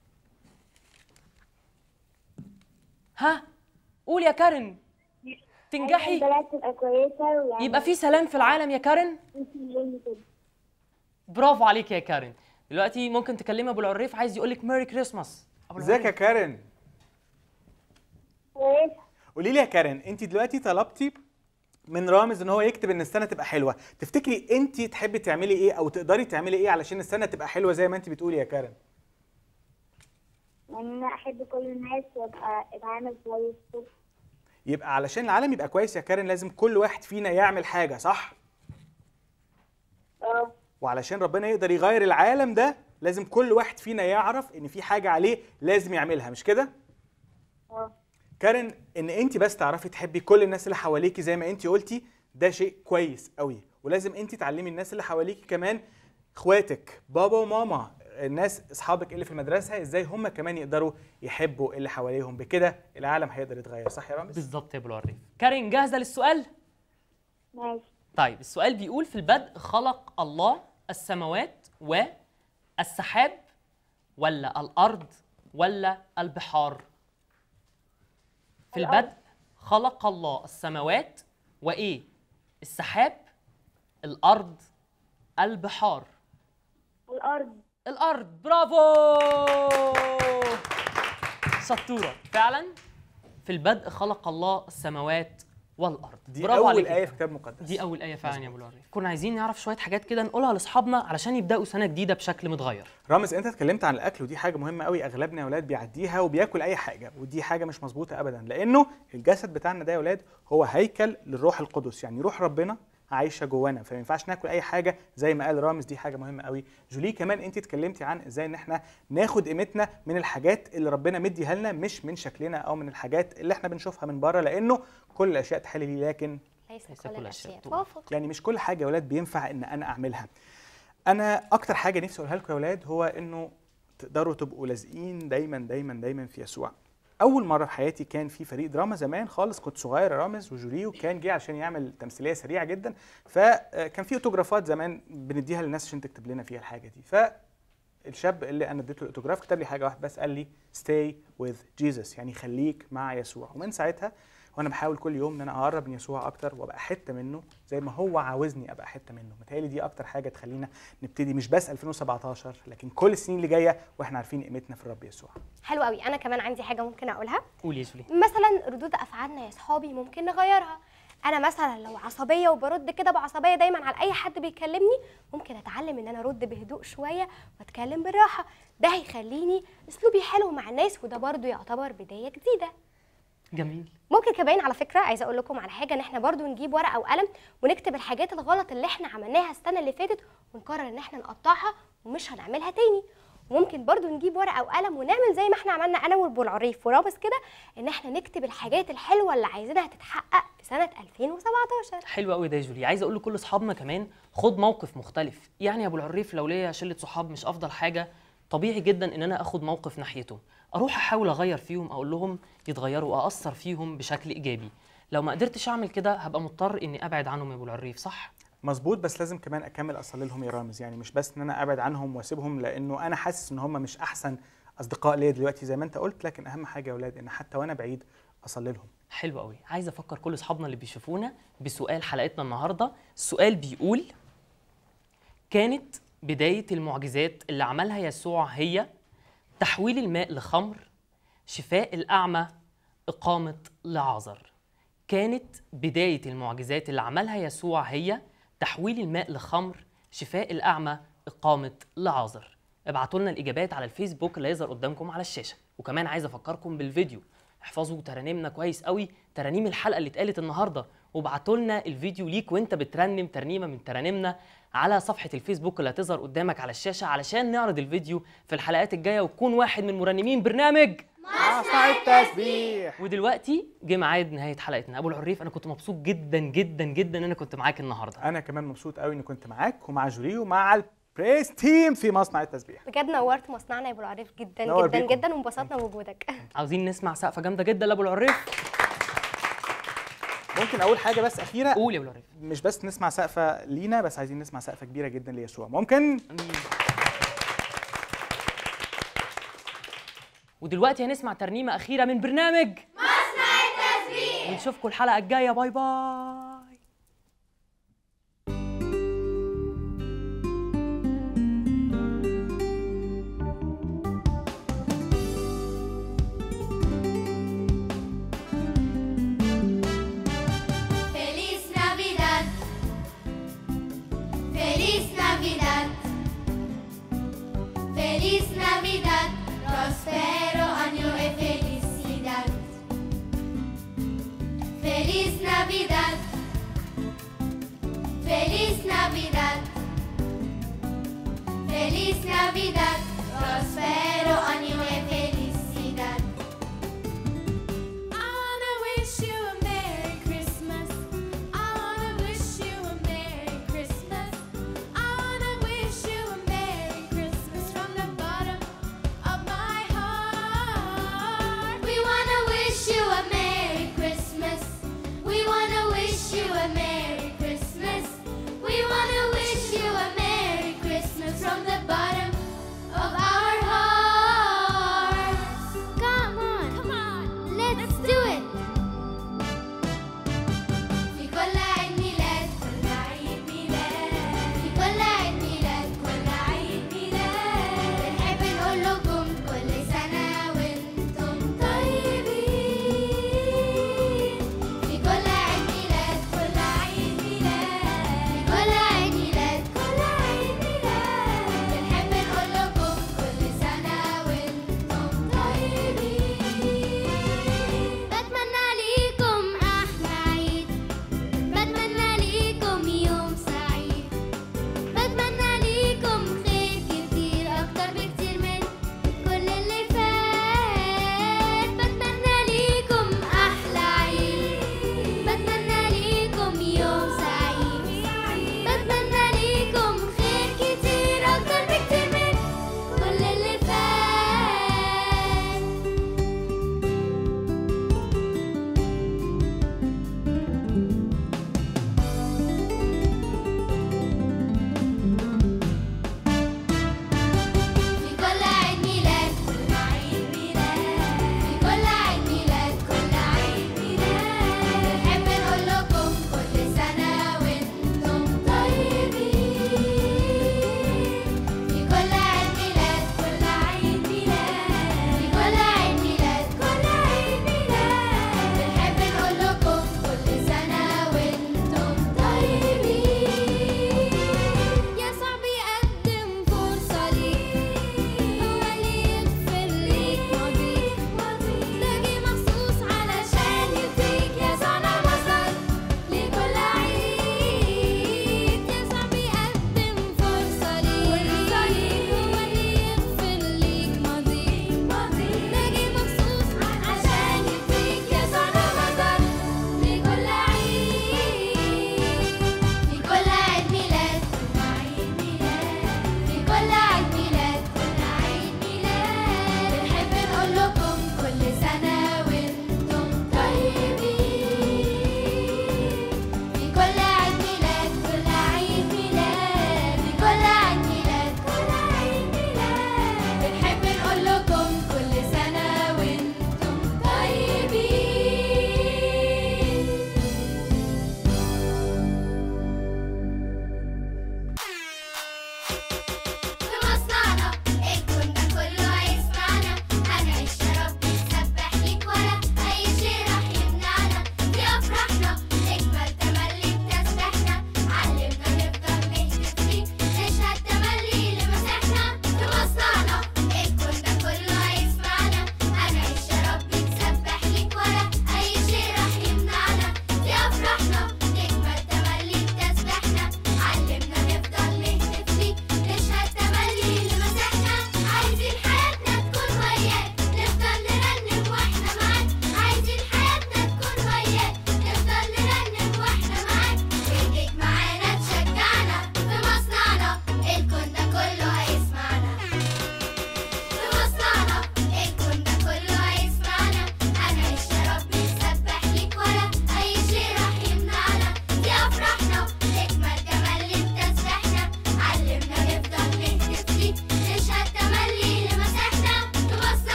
Speaker 2: ها قول يا كارن تنجحي
Speaker 7: البلد تبقى كويسة ويعني
Speaker 2: يبقى في سلام في العالم يا كارن
Speaker 7: كده.
Speaker 2: برافو عليك يا كارن دلوقتي ممكن تكلمي ابو العريف عايز يقول لك ميري كريسماس أبو
Speaker 8: ازيك يا
Speaker 2: العريف.
Speaker 8: كارن
Speaker 7: كويسة
Speaker 8: قولي لي يا كارن انت دلوقتي طلبتي من رامز ان هو يكتب ان السنه تبقى حلوه تفتكري انت تحبي تعملي ايه او تقدري تعملي ايه علشان السنه تبقى حلوه زي ما انت بتقولي يا كارن
Speaker 7: يعني أنا أحب كل الناس وأبقى أتعامل كويس كده.
Speaker 8: يبقى علشان العالم يبقى كويس يا كارن لازم كل واحد فينا يعمل حاجه صح
Speaker 7: اه
Speaker 8: وعلشان ربنا يقدر يغير العالم ده لازم كل واحد فينا يعرف ان في حاجه عليه لازم يعملها مش كده
Speaker 7: اه
Speaker 8: كارن ان انت بس تعرفي تحبي كل الناس اللي حواليكي زي ما انت قلتي ده شيء كويس قوي ولازم انت تعلمي الناس اللي حواليكي كمان اخواتك بابا وماما الناس اصحابك اللي في المدرسه ازاي هم كمان يقدروا يحبوا اللي حواليهم بكده العالم هيقدر يتغير صح يا رامز
Speaker 2: بالظبط يا ابو العريف كارن جاهزه للسؤال
Speaker 7: ماشي
Speaker 2: طيب السؤال بيقول في البدء خلق الله السماوات والسحاب ولا الأرض ولا البحار في
Speaker 7: الأرض.
Speaker 2: البدء خلق الله السماوات وإيه السحاب الأرض البحار
Speaker 7: الأرض
Speaker 2: الأرض برافو شطورة فعلا في البدء خلق الله السماوات والأرض
Speaker 8: دي
Speaker 2: برافو
Speaker 8: اول
Speaker 2: عليك يا
Speaker 8: ايه في
Speaker 2: كابتن.
Speaker 8: كتاب مقدس
Speaker 2: دي اول ايه فعلا يا ابو العريف كنا عايزين نعرف شويه حاجات كده نقولها لاصحابنا علشان يبداوا سنه جديده بشكل متغير
Speaker 8: رامز انت اتكلمت عن الاكل ودي حاجه مهمه قوي اغلبنا يا اولاد بيعديها وبياكل اي حاجه ودي حاجه مش مظبوطه ابدا لانه الجسد بتاعنا ده يا اولاد هو هيكل للروح القدس يعني روح ربنا عايشه جوانا فما ينفعش ناكل اي حاجه زي ما قال رامز دي حاجه مهمه قوي جولي كمان انت اتكلمتي عن ازاي ان احنا ناخد قيمتنا من الحاجات اللي ربنا مديها لنا مش من شكلنا او من الحاجات اللي احنا بنشوفها من بره لانه كل الاشياء تحل لي لكن
Speaker 1: ليس
Speaker 2: ليس
Speaker 1: كل
Speaker 2: كل
Speaker 1: الاشياء
Speaker 2: الأشياء
Speaker 1: توافق
Speaker 8: يعني مش كل حاجه يا ولاد بينفع ان انا اعملها انا اكتر حاجه نفسي اقولها لكم يا ولاد هو انه تقدروا تبقوا لازقين دايما دايما دايما في يسوع اول مره في حياتي كان في فريق دراما زمان خالص كنت صغير يا رامز وجوريو كان جه عشان يعمل تمثيليه سريعه جدا فكان في اوتوجرافات زمان بنديها للناس عشان تكتب لنا فيها الحاجه دي فالشاب اللي انا اديته الاوتوجراف كتب لي حاجه واحده بس قال لي stay with Jesus يعني خليك مع يسوع ومن ساعتها وانا بحاول كل يوم ان انا اقرب من يسوع اكتر وابقى حته منه زي ما هو عاوزني ابقى حته منه متهيألي دي اكتر حاجه تخلينا نبتدي مش بس 2017 لكن كل السنين اللي جايه واحنا عارفين قيمتنا في الرب يسوع
Speaker 1: حلو قوي انا كمان عندي حاجه ممكن اقولها
Speaker 2: قولي يا جولي
Speaker 1: مثلا ردود افعالنا يا صحابي ممكن نغيرها انا مثلا لو عصبيه وبرد كده بعصبيه دايما على اي حد بيكلمني ممكن اتعلم ان انا ارد بهدوء شويه واتكلم بالراحه ده هيخليني اسلوبي حلو مع الناس وده برضو يعتبر بدايه جديده
Speaker 2: جميل
Speaker 1: ممكن كمان على فكره عايزه اقول لكم على حاجه ان احنا برضو نجيب ورقه وقلم ونكتب الحاجات الغلط اللي احنا عملناها السنه اللي فاتت ونقرر ان احنا نقطعها ومش هنعملها تاني وممكن برضو نجيب ورقه وقلم ونعمل زي ما احنا عملنا انا وابو العريف ورامز كده ان احنا نكتب الحاجات الحلوه اللي عايزينها تتحقق في سنه 2017
Speaker 2: حلو قوي ده يا جولي عايز اقول لكل اصحابنا كمان خد موقف مختلف يعني يا ابو العريف لو ليا شله صحاب مش افضل حاجه طبيعي جدا ان انا اخد موقف ناحيته اروح احاول اغير فيهم اقول لهم يتغيروا واثر فيهم بشكل ايجابي لو ما قدرتش اعمل كده هبقى مضطر اني ابعد عنهم يا ابو العريف صح
Speaker 8: مظبوط بس لازم كمان اكمل اصلي لهم يا رامز يعني مش بس ان انا ابعد عنهم واسيبهم لانه انا حاسس ان هم مش احسن اصدقاء ليا دلوقتي زي ما انت قلت لكن اهم حاجه يا اولاد ان حتى وانا بعيد اصلي لهم
Speaker 2: حلو قوي عايز افكر كل اصحابنا اللي بيشوفونا بسؤال حلقتنا النهارده السؤال بيقول كانت بدايه المعجزات اللي عملها يسوع هي تحويل الماء لخمر شفاء الاعمى اقامه لعازر كانت بدايه المعجزات اللي عملها يسوع هي تحويل الماء لخمر شفاء الاعمى اقامه لعازر ابعتوا لنا الاجابات على الفيسبوك اللي هيظهر قدامكم على الشاشه وكمان عايز افكركم بالفيديو احفظوا ترانيمنا كويس قوي ترانيم الحلقه اللي اتقالت النهارده وابعتوا لنا الفيديو ليك وانت بترنم ترنيمه من ترانيمنا على صفحه الفيسبوك اللي هتظهر قدامك على الشاشه علشان نعرض الفيديو في الحلقات الجايه وتكون واحد من مرنمين برنامج
Speaker 8: مصنع التسبيح
Speaker 2: ودلوقتي جه ميعاد نهايه حلقتنا ابو العريف انا كنت مبسوط جدا جدا جدا ان انا كنت معاك النهارده
Speaker 8: انا كمان مبسوط قوي اني كنت معاك ومع جوري ومع البريس تيم في مصنع التسبيح
Speaker 1: بجد نورت مصنعنا يا ابو العريف جدا
Speaker 8: نور
Speaker 1: جدا
Speaker 8: بيكم.
Speaker 1: جدا وانبسطنا بوجودك
Speaker 2: عاوزين نسمع سقفه جامده جدا لابو العريف
Speaker 8: ممكن اول حاجه بس اخيره
Speaker 2: قول يا ولارف
Speaker 8: مش بس نسمع سقفه لينا بس عايزين نسمع سقفه كبيره جدا ليسوع ممكن
Speaker 2: ودلوقتي هنسمع ترنيمه اخيره من برنامج مصنع التسبيح ونشوفكم الحلقه الجايه باي باي
Speaker 4: Feliz Navidad. Feliz Navidad. Feliz Navidad. Prospero año y felicidad. Feliz Navidad. Feliz Navidad. Feliz Navidad. Prospero año